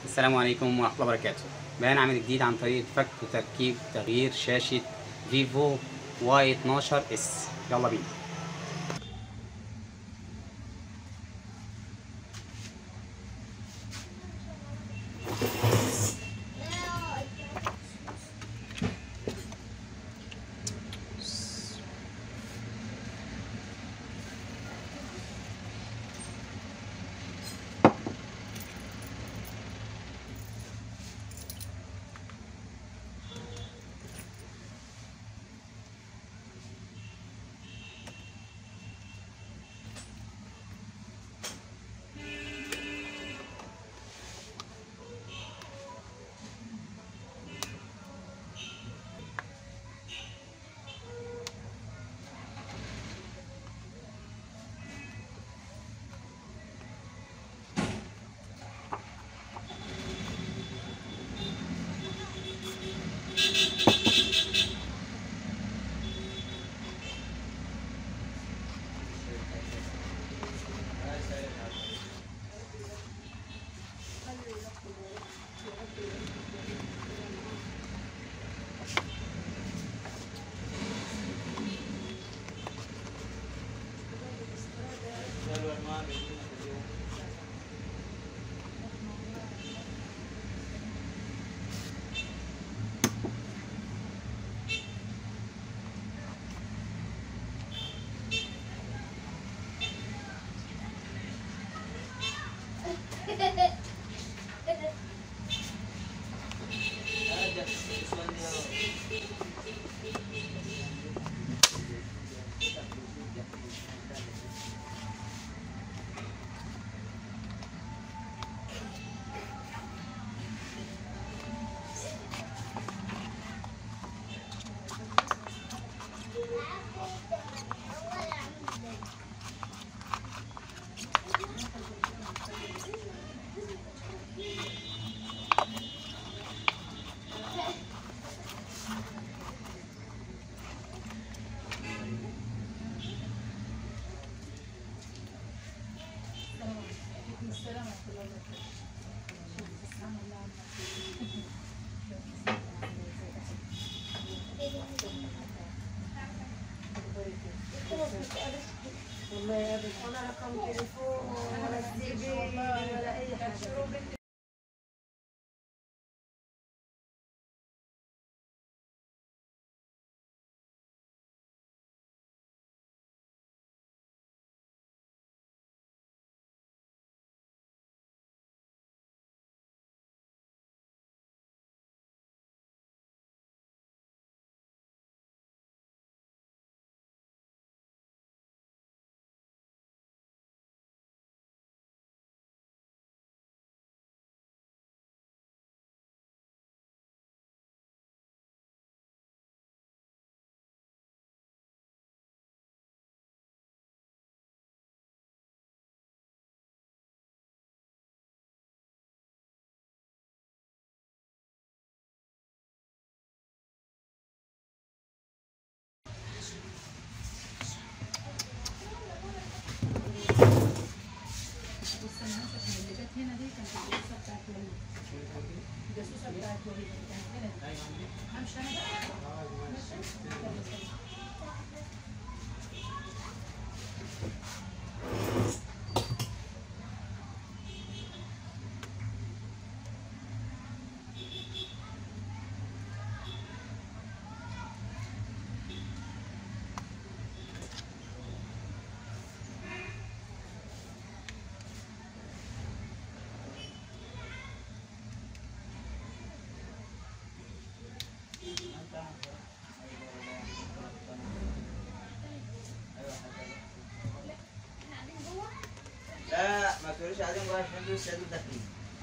السلام عليكم ورحمة الله وبركاته بيان عمل جديد عن طريق فك وتركيب تغيير شاشة فيفو واي 12 اس يلا بينا والله ابدا ولا رقم تليفون ولا سي في ولا اي حاجه لا ما تقوليش عليهم رايح عشان دول السعوديين داخلين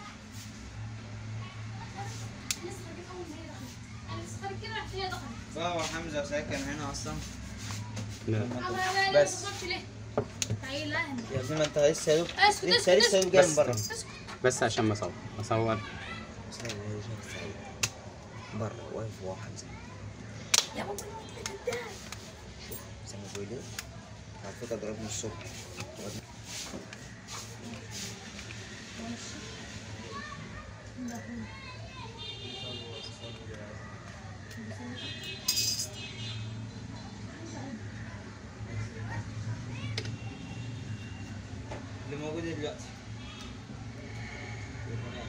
بابا حمزه ساكن هنا اصلا بس يا ابني ما انت لسه يا دوب اسكت، لسه اسكت، لسه يا دوب جاي من بس. بره بس عشان ما اصور اصور بره واقف واحد زي زي ما بيقول ايه على فكره ضربني الصبح اللي موجودة دلوقتي تليفونات.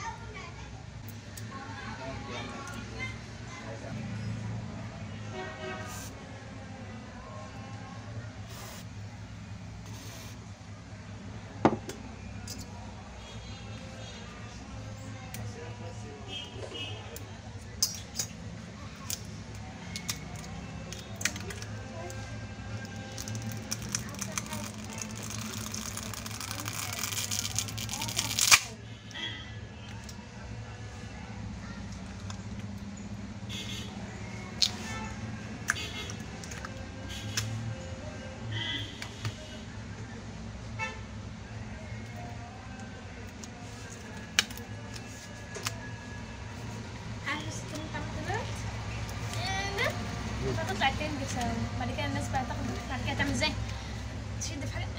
عارف الست اللي انت عملت دلوقتي؟ آه، ده فتطلع تنجح بعد كده الناس بقى تاخد بعد كده تعمل ازاي؟ تشد في حاجة